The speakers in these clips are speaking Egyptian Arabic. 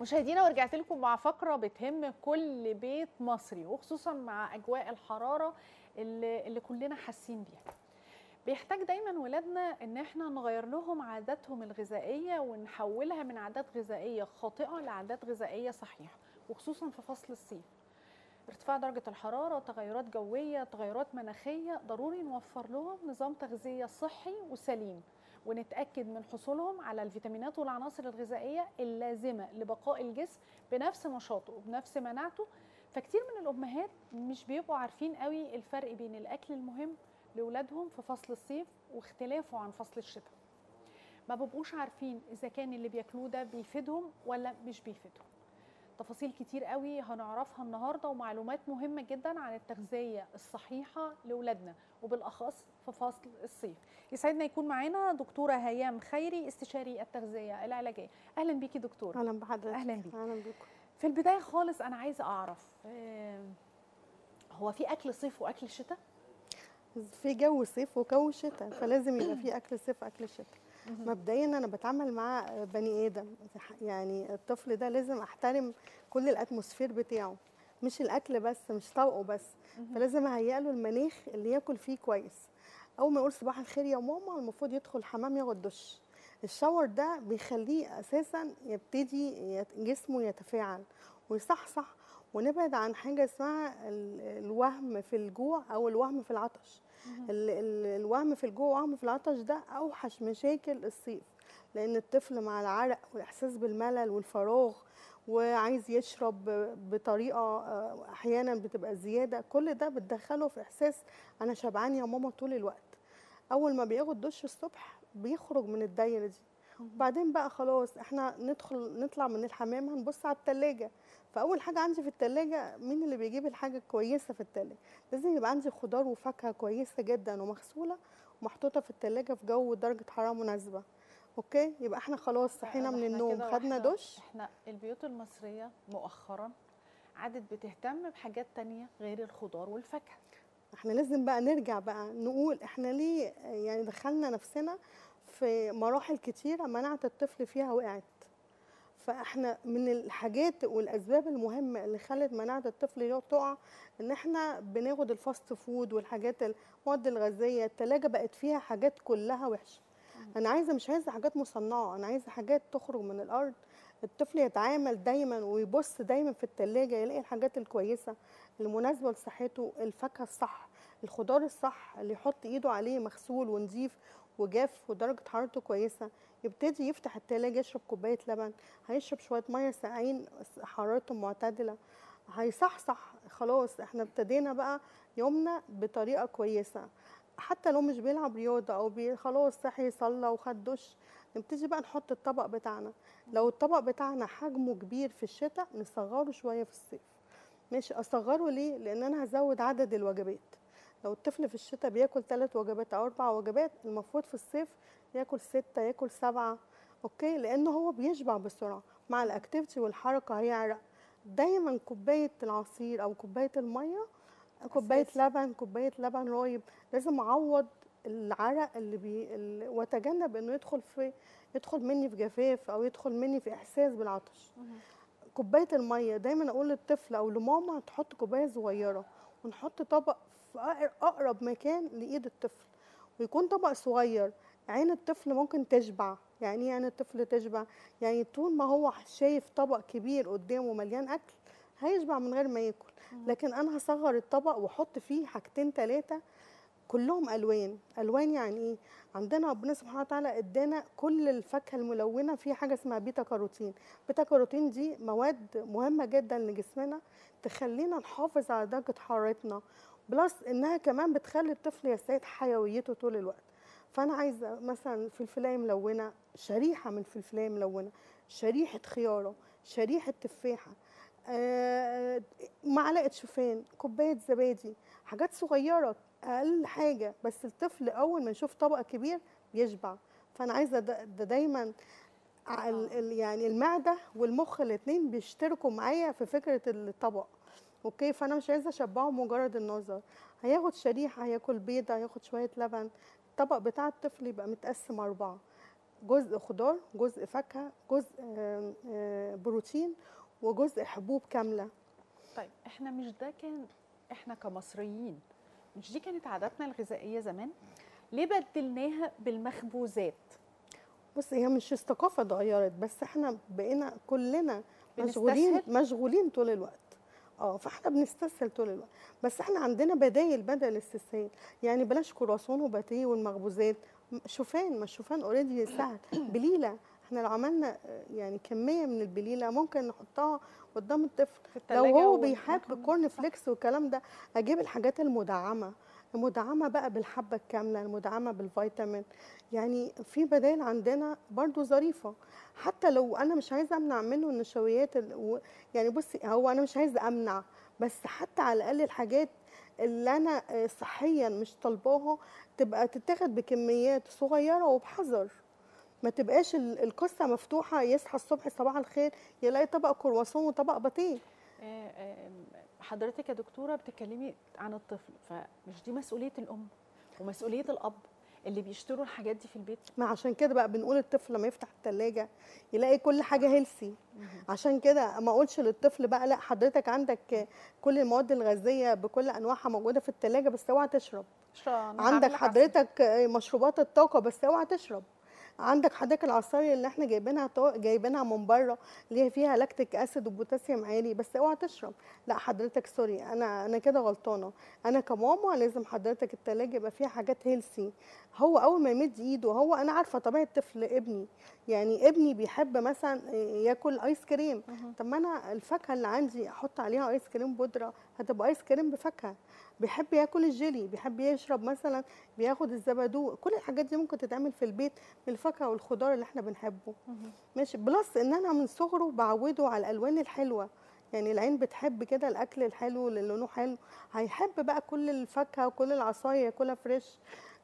مشاهدينا ورجعت لكم مع فقره بتهم كل بيت مصري وخصوصا مع اجواء الحراره اللي, اللي كلنا حاسين بيها بيحتاج دايما ولادنا ان احنا نغير لهم عاداتهم الغذائيه ونحولها من عادات غذائيه خاطئه لعادات غذائيه صحيحه وخصوصا في فصل الصيف ارتفاع درجة الحرارة تغيرات جوية تغيرات مناخية ضروري نوفر لهم نظام تغذية صحي وسليم ونتأكد من حصولهم على الفيتامينات والعناصر الغذائية اللازمة لبقاء الجسم بنفس نشاطه وبنفس مناعته فكتير من الأمهات مش بيبقوا عارفين قوي الفرق بين الأكل المهم لأولادهم في فصل الصيف واختلافه عن فصل الشتاء ما بيبقوش عارفين إذا كان اللي بياكلوه ده بيفيدهم ولا مش بيفيدهم تفاصيل كتير قوي هنعرفها النهارده ومعلومات مهمه جدا عن التغذيه الصحيحه لاولادنا وبالاخص في فصل الصيف يسعدنا يكون معانا دكتوره هيام خيري استشاري التغذيه العلاجيه اهلا بيكي دكتوره اهلا بحضرتك اهلا بيكي اهلا بيكم في البدايه خالص انا عايزه اعرف آه، هو في اكل صيف واكل شتاء في جو صيف وجو شتاء فلازم يبقى في اكل صيف واكل شتاء مبدئيا انا بتعامل مع بني ادم يعني الطفل ده لازم احترم كل الاتموسفير بتاعه مش الاكل بس مش طوقه بس فلازم اهيئ له المناخ اللي ياكل فيه كويس اول ما يقول صباح الخير يا ماما المفروض يدخل الحمام ياخد دش الشاور ده بيخليه اساسا يبتدي يت- جسمه يتفاعل ويصحصح ونبعد عن حاجه اسمها ال- الوهم في الجوع او الوهم في العطش ال- ال- الوهم في الجوع والوهم في العطش ده اوحش مشاكل الصيف لان الطفل مع العرق والاحساس بالملل والفراغ وعايز يشرب بطريقه آه، احيانا بتبقى زياده كل ده بتدخله في احساس انا شبعان يا ماما طول الوقت اول ما بياخد دش الصبح بيخرج من الدايره دي وبعدين بقى خلاص احنا ندخل نطلع من الحمام هنبص على التلاجة فاول حاجه عندي في التلاجة مين اللي بيجيب الحاجه الكويسه في التلاجة لازم يبقى عندي خضار وفاكهه كويسه جدا ومغسوله ومحطوطه في التلاجة في جو درجه حراره مناسبه اوكي يبقى احنا خلاص صحينا من إحنا النوم كده خدنا واحنا- دش احنا البيوت المصريه مؤخرا عادت بتهتم بحاجات تانية غير الخضار والفاكهه احنا لازم بقى نرجع بقى نقول احنا ليه يعني دخلنا نفسنا في مراحل كتيرة مناعة الطفل فيها وقعت فاحنا من الحاجات والاسباب المهمه اللي خلت مناعه الطفل تقع ان احنا بناخد الفاست فود والحاجات المواد الغازيه التلاجة بقت فيها حاجات كلها وحشه انا عايزه مش عايزه حاجات مصنعه انا عايزه حاجات تخرج من الارض الطفل يتعامل دايما ويبص دايما في التلاجة يلاقي الحاجات الكويسه المناسبه لصحته الفاكهه الصح الخضار الصح اللي يحط ايده عليه مغسول ونظيف وجاف ودرجه حرارته كويسه يبتدي يفتح التلاجة يشرب كوبايه لبن هيشرب شويه ميه ساقعين حرارتهم معتدله هيصحصح خلاص احنا ابتدينا بقى يومنا بطريقه كويسه حتى لو مش بيلعب رياضه او بي خلاص صحي صلى وخد دش نبتدي بقى نحط الطبق بتاعنا لو الطبق بتاعنا حجمه كبير في الشتاء نصغره شويه في الصيف ماشي اصغره ليه لان انا هزود عدد الوجبات لو الطفل في الشتاء بياكل ثلاث وجبات او اربع وجبات المفروض في الصيف ياكل ستة ياكل سبعة اوكي لانه هو بيشبع بسرعه مع الاكتيفيتي والحركه هيعرق دايما كوبايه العصير او كوبايه الميه كوبايه أساسي. لبن كوبايه لبن رايب لازم اعوض العرق اللي بي ال- واتجنب انه يدخل في يدخل مني في جفاف او يدخل مني في احساس بالعطش كوبايه الميه دايما اقول للطفل او لماما تحط كوبايه صغيره ونحط طبق في أقر- اقرب مكان لايد الطفل ويكون طبق صغير عين الطفل ممكن تشبع يعني ايه عين الطفل تشبع يعني طول ما هو شايف طبق كبير قدامه مليان اكل هيشبع من غير ما ياكل لكن انا هصغر الطبق واحط فيه حاجتين ثلاثه كلهم الوان الوان يعني ايه عندنا ربنا سبحانه وتعالى ادانا كل الفاكهه الملونه فيها حاجه اسمها بيتا كاروتين بيتا كاروتين دي مواد مهمه جدا لجسمنا تخلينا نحافظ على درجه حرارتنا بلس انها كمان بتخلي الطفل يستعيد حيويته طول الوقت فانا عايزه مثلا فلفلايه ملونه شريحه من فلفلايه ملونه شريحه خياره شريحه تفاحه آه، معلقه شوفان كوبايه زبادي حاجات صغيره اقل حاجه بس الطفل اول ما يشوف طبق كبير بيشبع فانا عايزه ده, ده دايما ع- ال- ال- يعني المعده والمخ الاثنين بيشتركوا معايا في فكره الطبق اوكي فانا مش عايزه اشبعه مجرد النظر هياخد شريحه هياكل بيضه هياخد شويه لبن الطبق بتاع الطفل يبقى متقسم اربعه جزء خضار جزء فاكهه جزء آم، آه، بروتين وجزء حبوب كامله طيب احنا مش ده كان احنا كمصريين مش دي كانت عاداتنا الغذائيه زمان ليه بدلناها بالمخبوزات بص هي مش الثقافه اتغيرت بس احنا بقينا كلنا مشغولين بنستسهل؟ مشغولين طول الوقت اه فاحنا بنستسهل طول الوقت بس احنا عندنا بدايل بدل الاستسهال يعني بلاش كرواسون وباتيه والمخبوزات م- شوفان ما الشوفان اوريدي سهل بليله احنا لو عملنا آه، يعني كميه من البليله ممكن نحطها قدام الطفل في لو التلاجة هو و- بيحب ممكن- كورن صح. فليكس والكلام ده اجيب الحاجات المدعمه المدعمه بقى بالحبه الكامله المدعمه بالفيتامين يعني في بدائل عندنا برضو ظريفه حتى لو انا مش عايزه امنع منه النشويات ال- و- يعني بصي هو انا مش عايزه امنع بس حتى على الاقل الحاجات اللي انا آه، صحيا مش طالباها تبقى تتاخد بكميات صغيره وبحذر ما تبقاش ال- القصه مفتوحه يصحى الصبح صباح الخير يلاقي طبق كرواسون وطبق باتيه آه، آه، حضرتك يا دكتوره بتتكلمي عن الطفل فمش دي مسؤوليه الام ومسؤوليه الاب اللي بيشتروا الحاجات دي في البيت ما عشان كده بقى بنقول الطفل لما يفتح التلاجة يلاقي كل حاجة هيلسي عشان كده ما اقولش للطفل بقى لا حضرتك عندك كل المواد الغازية بكل انواعها موجودة في التلاجة بس اوعى تشرب عندك حضرتك مشروبات الطاقة بس اوعى تشرب عندك حضرتك العصاير اللي احنا جايبينها طا- جايبينها من بره اللي هي فيها لاكتيك اسيد وبوتاسيوم عالي بس اوعى تشرب لا حضرتك سوري انا انا كده غلطانه انا كماما لازم حضرتك التلاجة يبقى فيها حاجات هيلسي هو اول ما يمد ايده هو انا عارفه طبيعه طفل ابني يعني ابني بيحب مثلا ياكل ايس كريم طب ما انا الفاكهه اللي عندي احط عليها ايس كريم بودره هتبقى ايس كريم بفاكهه بيحب ياكل الجيلي بيحب يشرب مثلا بياخد الزبادو كل الحاجات دي ممكن تتعمل في البيت من الفاكهه والخضار اللي احنا بنحبه ماشي بلس ان انا من صغره بعوده على الالوان الحلوه يعني العين بتحب كده الاكل الحلو اللي لونه حلو هيحب بقى كل الفاكهه وكل العصايه ياكلها فريش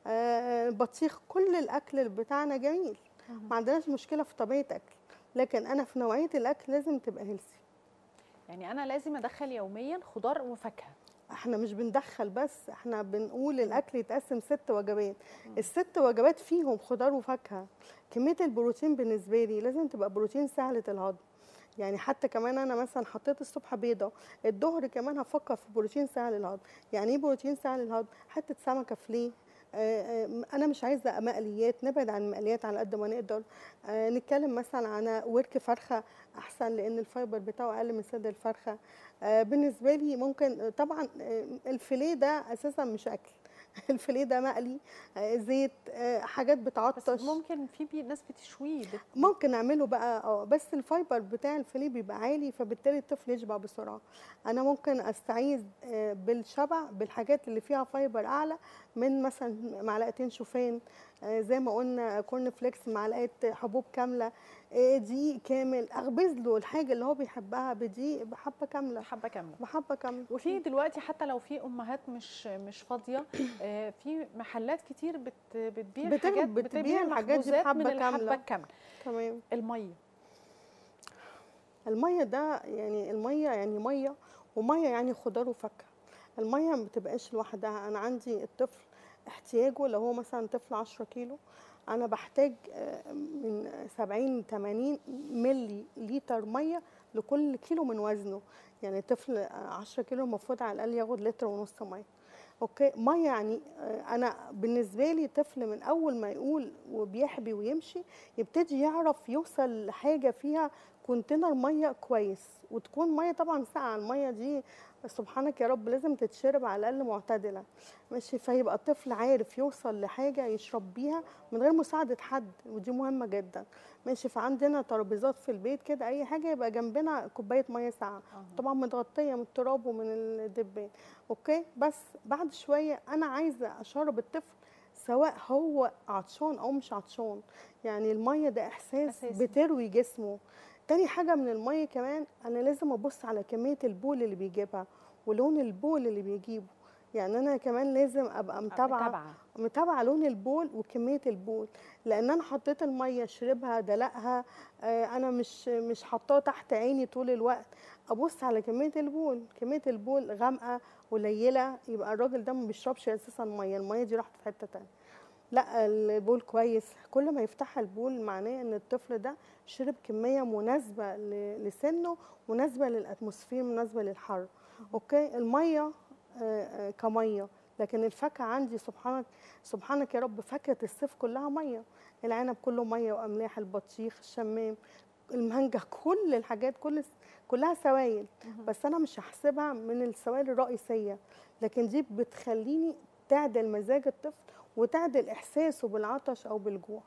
آه بطيخ كل الاكل اللي بتاعنا جميل ما عندناش مشكله في طبيعه اكل لكن انا في نوعيه الاكل لازم تبقى هيلثي يعني انا لازم ادخل يوميا خضار وفاكهه احنا مش بندخل بس احنا بنقول الاكل يتقسم ست وجبات الست وجبات فيهم خضار وفاكهه كميه البروتين بالنسبه لي لازم تبقى بروتين سهله الهضم يعني حتى كمان انا مثلا حطيت الصبح بيضه الظهر كمان هفكر في بروتين سهل الهضم يعني ايه بروتين سهل الهضم حته سمكه فليه آه، آه، انا مش عايزه مقليات نبعد عن المقليات على قد ما نقدر آه، نتكلم مثلا عن ورك فرخه احسن لان الفايبر بتاعه اقل من صدر الفرخه آه، بالنسبه لي ممكن آه، طبعا آه، الفيليه ده اساسا مش اكل الفيليه ده مقلي آه، زيت آه، حاجات بس بتعطش ممكن في بي ناس بتشويه بت... ممكن نعمله بقى اه بس الفايبر بتاع الفيليه بيبقى عالي فبالتالي الطفل يشبع بسرعه انا ممكن استعيذ آه، بالشبع بالحاجات اللي فيها فايبر اعلى من مثلا معلقتين شوفان آه، زي ما قلنا كورن فليكس معلقه حبوب كامله آه، دقيق كامل اخبز له الحاجه اللي هو بيحبها بدقيق بحبه كامله حبه كامله بحبه كامله وفي دلوقتي حتى لو في امهات مش مش فاضيه آه، في محلات كتير بت بتبيع بت- حاجات بتبيع الحاجات دي مخبوزات بحبة من الحبه كاملة. الكامله تمام الميه الميه ده يعني الميه يعني ميه وميه يعني خضار وفاكهه الميه ما بتبقاش لوحدها انا عندي الطفل احتياجه لو هو مثلا طفل 10 كيلو انا بحتاج آه، من 70 80 ملي لتر ميه لكل كيلو من وزنه يعني طفل آه، 10 كيلو المفروض على الاقل ياخد لتر ونص ميه اوكي ميه يعني آه، انا بالنسبه لي طفل من اول ما يقول وبيحبي ويمشي يبتدي يعرف يوصل لحاجه فيها كونتينر ميه كويس وتكون ميه طبعا ساقعه الميه دي سبحانك يا رب لازم تتشرب على الاقل معتدله ماشي فيبقى الطفل عارف يوصل لحاجه يشرب بيها من غير مساعده حد ودي مهمه جدا ماشي فعندنا ترابيزات في البيت كده اي حاجه يبقى جنبنا كوبايه ميه ساقعه طبعا متغطيه من التراب ومن الدبان اوكي بس بعد شويه انا عايزه اشرب الطفل سواء هو عطشان او مش عطشان يعني الميه ده احساس أساسي. بتروي جسمه تاني حاجه من الميه كمان انا لازم ابص على كميه البول اللي بيجيبها ولون البول اللي بيجيبه يعني انا كمان لازم ابقى متابعه متابعه متابعه لون البول وكميه البول لان انا حطيت الميه شربها دلقها آه، انا مش مش حطاه تحت عيني طول الوقت ابص على كميه البول كميه البول غامقه قليله يبقى الراجل ده ما بيشربش اساسا ميه الميه دي راحت في حته تانية لا البول كويس كل ما يفتح البول معناه ان الطفل ده شرب كميه مناسبه ل- لسنه مناسبه للاتموسفير مناسبه للحر اوكي الميه آه، آه، كميه لكن الفاكهه عندي سبحانك سبحانك يا رب فاكهه الصيف كلها ميه العنب كله ميه واملاح البطيخ الشمام المانجا كل الحاجات كل كلها سوائل بس انا مش هحسبها من السوائل الرئيسيه لكن دي بتخليني تعدل مزاج الطفل وتعدل احساسه بالعطش او بالجوع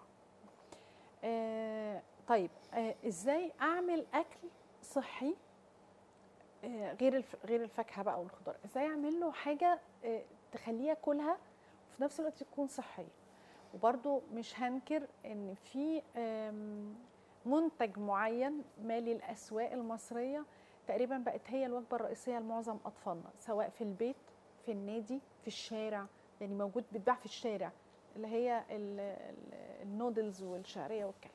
آه طيب آه ازاي اعمل اكل صحي آه غير الف... غير الفاكهه بقى والخضار ازاي اعمل له حاجه آه تخليه ياكلها وفي نفس الوقت تكون صحيه وبرده مش هنكر ان في آم، منتج معين مالي الاسواق المصريه تقريبا بقت هي الوجبه الرئيسيه لمعظم اطفالنا سواء في البيت في النادي في الشارع يعني موجود بيتباع في الشارع اللي هي ال- ال- النودلز والشعريه والكلام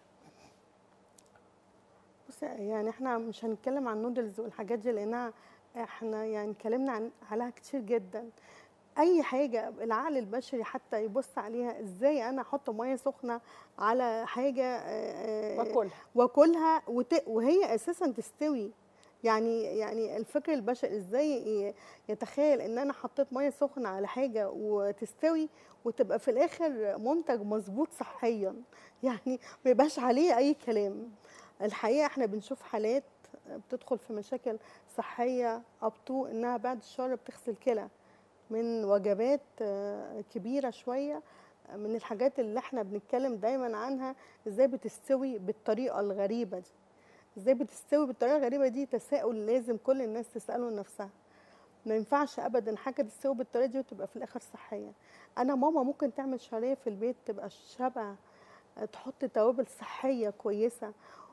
بص يعني احنا مش هنتكلم عن النودلز والحاجات دي لانها احنا يعني اتكلمنا عن عليها كتير جدا اي حاجه العقل البشري حتى يبص عليها ازاي انا احط ميه سخنه على حاجه آه، آه، واكلها واكلها وت... وهي اساسا تستوي يعني يعني الفكر البشري ازاي ي- يتخيل ان انا حطيت ميه سخنه على حاجه وتستوي وتبقى في الاخر منتج مظبوط صحيا يعني ما يبقاش عليه اي كلام الحقيقه احنا بنشوف حالات بتدخل في مشاكل صحيه ابطو انها بعد الشر بتغسل كلى من وجبات آه، كبيره شويه من الحاجات اللي احنا بنتكلم دايما عنها ازاي بتستوي بالطريقه الغريبه دي ازاي بتستوي بالطريقه الغريبه دي تساؤل لازم كل الناس تساله لنفسها ما ينفعش ابدا حاجه تستوي بالطريقه دي وتبقى في الاخر صحيه انا ماما ممكن تعمل شعريه في البيت تبقى شبه تحط توابل صحيه كويسه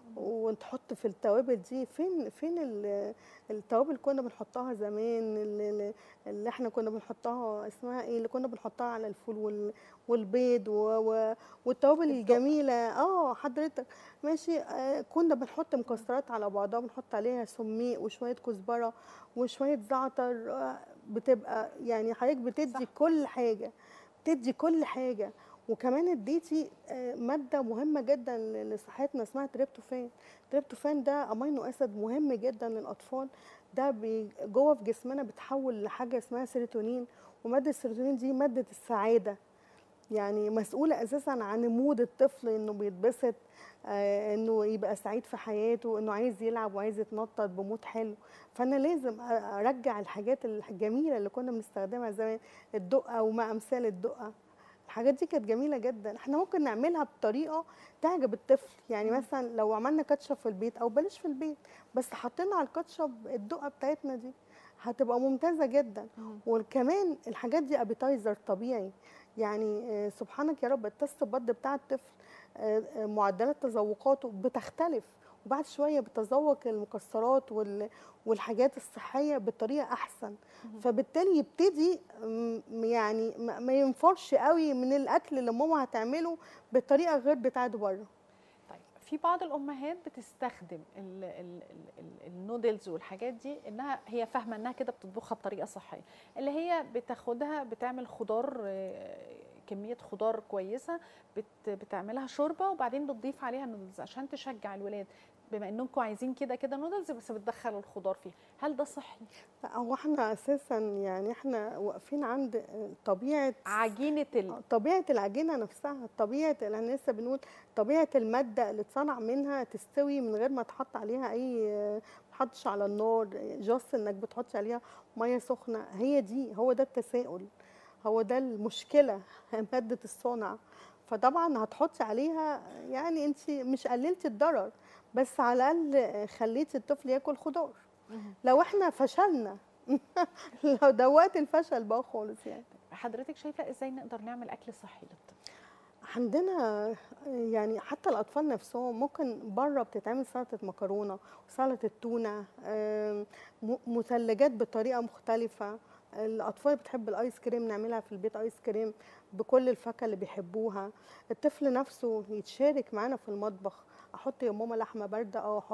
وتحط في التوابل دي فين فين ال- التوابل اللي كنا بنحطها زمان اللي, اللي احنا كنا بنحطها اسمها ايه اللي كنا بنحطها على الفول وال- والبيض و- و- والتوابل الدقة. الجميله اه حضرتك ماشي آه كنا بنحط مكسرات على بعضها بنحط عليها سميق وشويه كزبره وشويه زعتر آه بتبقى يعني حضرتك بتدي صح. كل حاجه بتدي كل حاجه وكمان اديتي آه، ماده مهمه جدا ل- لصحتنا اسمها تريبتوفان التريبتوفان ده امينو اسيد مهم جدا للاطفال ده بي- جوه في جسمنا بتحول لحاجه اسمها سيروتونين وماده السيروتونين دي ماده السعاده يعني مسؤوله اساسا عن مود الطفل انه بيتبسط آه، انه يبقى سعيد في حياته انه عايز يلعب وعايز يتنطط بمود حلو فانا لازم أ- ارجع الحاجات الجميله اللي كنا بنستخدمها زمان الدقه وما امثال الدقه الحاجات دي كانت جميله جدا احنا ممكن نعملها بطريقه تعجب الطفل يعني مم. مثلا لو عملنا كاتشب في البيت او بلاش في البيت بس حطينا على الكاتشب الدقه بتاعتنا دي هتبقى ممتازه جدا وكمان الحاجات دي ابيتايزر طبيعي يعني آه، سبحانك يا رب التست بد بتاع الطفل آه، آه، معدلات تذوقاته بتختلف وبعد شويه بتذوق المكسرات وال- والحاجات الصحيه بطريقه احسن مهم. فبالتالي يبتدي م- يعني ما ما ينفرش قوي من الاكل اللي ماما هتعمله بطريقه غير بتاعت بره طيب في بعض الامهات بتستخدم ال ال ال ال النودلز والحاجات دي انها هي فاهمه انها كده بتطبخها بطريقه صحيه اللي هي بتاخدها بتعمل خضار آه، كميه خضار كويسه بت بتعملها شوربه وبعدين بتضيف عليها نودلز عشان تشجع الولاد بما انكم عايزين كده كده نودلز بس بتدخلوا الخضار فيه هل ده صحي لا هو احنا اساسا يعني احنا واقفين عند طبيعه عجينه ال طبيعه العجينه نفسها طبيعه اللي احنا لسه بنقول طبيعه الماده اللي اتصنع منها تستوي من غير ما تحط عليها اي ما تحطش على النار جاست انك بتحطي عليها ميه سخنه هي دي هو ده التساؤل هو ده المشكله ماده الصنع فطبعا هتحطي عليها يعني انت مش قللتي الضرر بس على الاقل خليتي الطفل ياكل خضار مهم. لو احنا فشلنا لو ده وقت الفشل بقى خالص يعني حضرتك شايفه ازاي نقدر نعمل اكل صحي للطفل عندنا يعني حتى الاطفال نفسهم ممكن بره بتتعمل سلطه مكرونه وسلطه تونه آم، م- مثلجات بطريقه مختلفه الاطفال بتحب الايس كريم نعملها في البيت ايس كريم بكل الفاكهه اللي بيحبوها الطفل نفسه يتشارك معانا في المطبخ احط يا ماما لحمه بارده او احط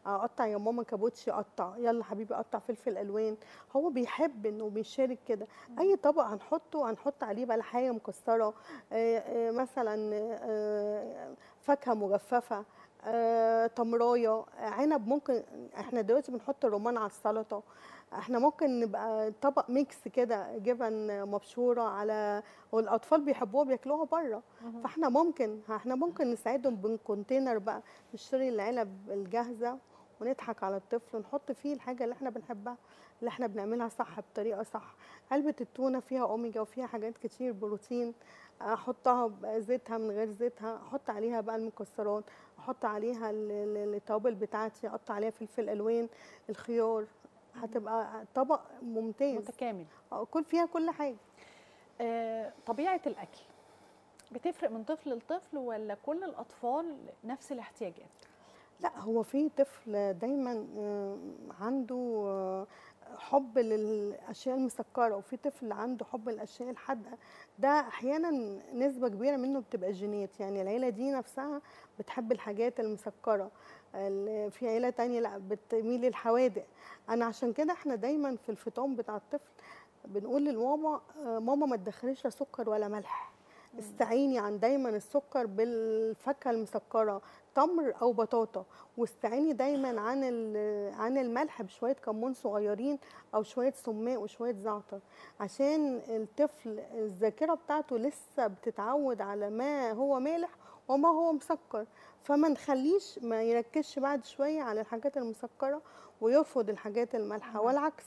اقطع يا ماما كابوتشي قطع يلا حبيبي قطع فلفل الوان هو بيحب انه بيشارك كده اي طبق هنحطه هنحط عليه بلحايه مكسره آه، آه، مثلا آه، فاكهه مجففه آه، تمرايه عنب ممكن احنا دلوقتي بنحط الرمان على السلطه احنا ممكن نبقى طبق ميكس كده جبن مبشوره على والاطفال بيحبوها بياكلوها بره مهم. فاحنا ممكن احنا ممكن نساعدهم بالكونتينر بقى نشتري العلب الجاهزه ونضحك على الطفل ونحط فيه الحاجه اللي احنا بنحبها اللي احنا بنعملها صح بطريقه صح علبه التونه فيها اوميجا وفيها حاجات كتير بروتين احطها بزيتها من غير زيتها احط عليها بقى المكسرات احط عليها ال- ال- التوابل بتاعتي احط عليها فلفل الوان الخيار هتبقى طبق ممتاز متكامل آه، كل فيها كل حاجه آه، طبيعه الاكل بتفرق من طفل لطفل ولا كل الاطفال نفس الاحتياجات لا هو في طفل دايما آه، عنده آه، حب للاشياء المسكره وفي طفل عنده حب للاشياء الحادقه ده احيانا نسبه كبيره منه بتبقى جينات يعني العيله دي نفسها بتحب الحاجات المسكره ال- في عيله تانية لا بتميل للحوادق انا عشان كده احنا دايما في الفطام بتاع الطفل بنقول للماما آه، ماما ما تدخليش لا سكر ولا ملح استعيني عن دايما السكر بالفاكهه المسكره تمر او بطاطا واستعيني دايما عن ال- عن الملح بشويه كمون صغيرين او شويه سماق وشويه زعتر عشان الطفل الذاكره بتاعته لسه بتتعود على ما هو مالح وما هو مسكر فما نخليش ما يركزش بعد شويه على الحاجات المسكره ويرفض الحاجات المالحه مهم. والعكس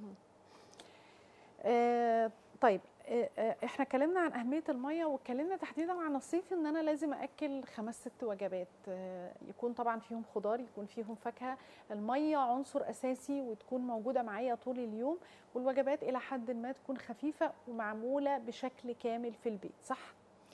آه، طيب آه، آه، احنا اتكلمنا عن اهميه الميه واتكلمنا تحديدا عن الصيف ان انا لازم اكل خمس ست وجبات آه، يكون طبعا فيهم خضار يكون فيهم فاكهه الميه عنصر اساسي وتكون موجوده معايا طول اليوم والوجبات الى حد ما تكون خفيفه ومعموله بشكل كامل في البيت صح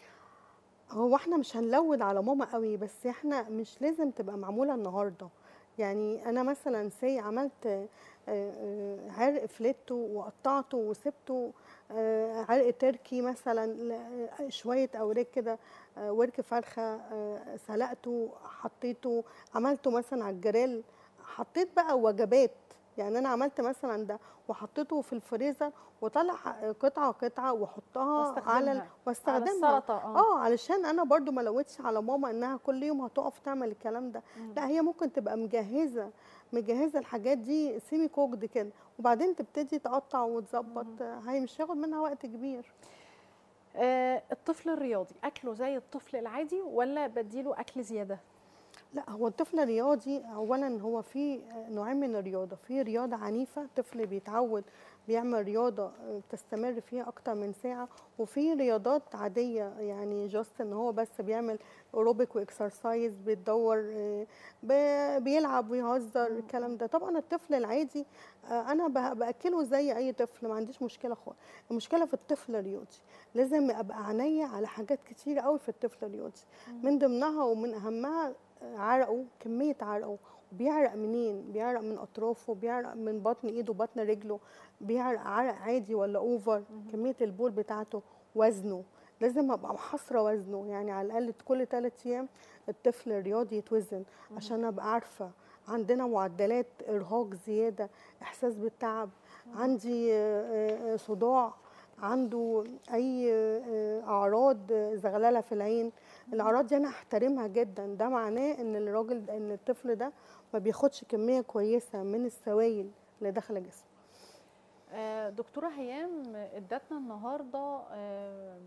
هو احنا مش هنلود على ماما قوي بس احنا مش لازم تبقى معموله النهارده يعني انا مثلا سي عملت آه، آه، عرق فليتو وقطعته وسبته آه، عرق تركي مثلا ل- شويه اوراق كده آه، ورك فرخه آه، سلقته حطيته عملته مثلا على الجريل حطيت بقى وجبات يعني انا عملت مثلا ده وحطيته في الفريزر وطلع قطعه قطعه واحطها على ال- واستخدمها على واستخدمها السلطه اه اه علشان انا برضو ما لودش على ماما انها كل يوم هتقف تعمل الكلام ده مم. لا هي ممكن تبقى مجهزه مجهزه الحاجات دي سيمي كوكد كده وبعدين تبتدي تقطع وتظبط هي مش هياخد منها وقت كبير آه، الطفل الرياضي اكله زي الطفل العادي ولا بديله اكل زياده لا هو الطفل الرياضي اولا هو في نوعين من الرياضه في رياضه عنيفه طفل بيتعود بيعمل رياضه تستمر فيها اكتر من ساعه وفي رياضات عاديه يعني جاست ان هو بس بيعمل ايروبيك واكسرسايز بيتدور آه، ب- بيلعب ويهزر مم. الكلام ده طبعا الطفل العادي آه، انا ب- باكله زي اي طفل ما عنديش مشكله خالص المشكله في الطفل الرياضي لازم ابقى عينيا على حاجات كتير قوي في الطفل الرياضي من ضمنها ومن اهمها عرقه كميه عرقه بيعرق منين بيعرق من اطرافه بيعرق من بطن ايده بطن رجله بيعرق عرق عادي ولا اوفر مهم. كميه البول بتاعته وزنه لازم ابقى محاصره وزنه يعني على الاقل كل ثلاث ايام الطفل الرياضي يتوزن مهم. عشان ابقى عارفه عندنا معدلات ارهاق زياده احساس بالتعب مم. عندي آه، آه، صداع عنده اي آه، اعراض آه، زغلله في العين الاعراض دي انا احترمها جدا ده معناه ان الراجل ان الطفل ده ما بياخدش كميه كويسه من السوائل اللي داخله جسمه آه، دكتورة هيام ادتنا النهاردة آه،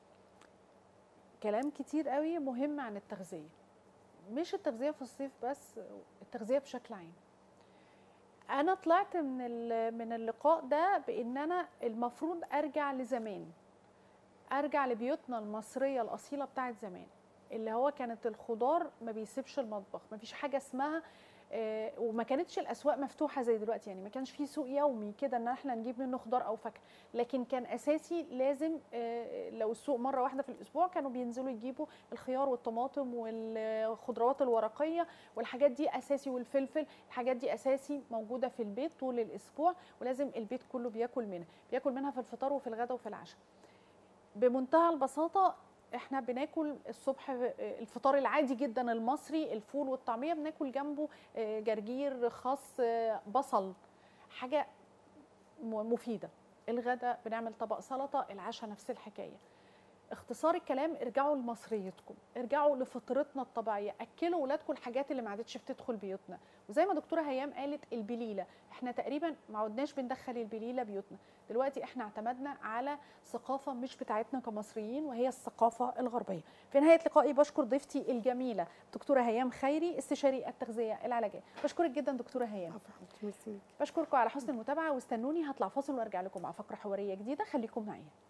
كلام كتير قوي مهم عن التغذية مش التغذية في الصيف بس التغذية بشكل عام أنا طلعت من ال- من اللقاء ده بإن أنا المفروض أرجع لزمان أرجع لبيوتنا المصرية الأصيلة بتاعت زمان اللي هو كانت الخضار ما بيسيبش المطبخ ما فيش حاجة اسمها آه، وما كانتش الاسواق مفتوحه زي دلوقتي يعني ما كانش في سوق يومي كده ان احنا نجيب منه خضار او فاكهه لكن كان اساسي لازم آه، لو السوق مره واحده في الاسبوع كانوا بينزلوا يجيبوا الخيار والطماطم والخضروات الورقيه والحاجات دي اساسي والفلفل الحاجات دي اساسي موجوده في البيت طول الاسبوع ولازم البيت كله بياكل منها بياكل منها في الفطار وفي الغداء وفي العشاء بمنتهى البساطه احنا بناكل الصبح الفطار العادي جدا المصري الفول والطعميه بناكل جنبه آه، جرجير خس آه، بصل حاجه م- مفيده الغداء بنعمل طبق سلطه العشاء نفس الحكايه اختصار الكلام ارجعوا لمصريتكم ارجعوا لفطرتنا الطبيعيه اكلوا ولادكم الحاجات اللي ما عادتش بتدخل بيوتنا وزي ما دكتوره هيام قالت البليله احنا تقريبا ما عدناش بندخل البليله بيوتنا دلوقتي احنا اعتمدنا على ثقافه مش بتاعتنا كمصريين وهي الثقافه الغربيه في نهايه لقائي بشكر ضيفتي الجميله دكتوره هيام خيري استشاري التغذيه العلاجيه بشكرك جدا دكتوره هيام عفوا حبيبتي ميرسي بشكركم على حسن المتابعه واستنوني هطلع فاصل وارجع لكم مع فقره حواريه جديده خليكم معايا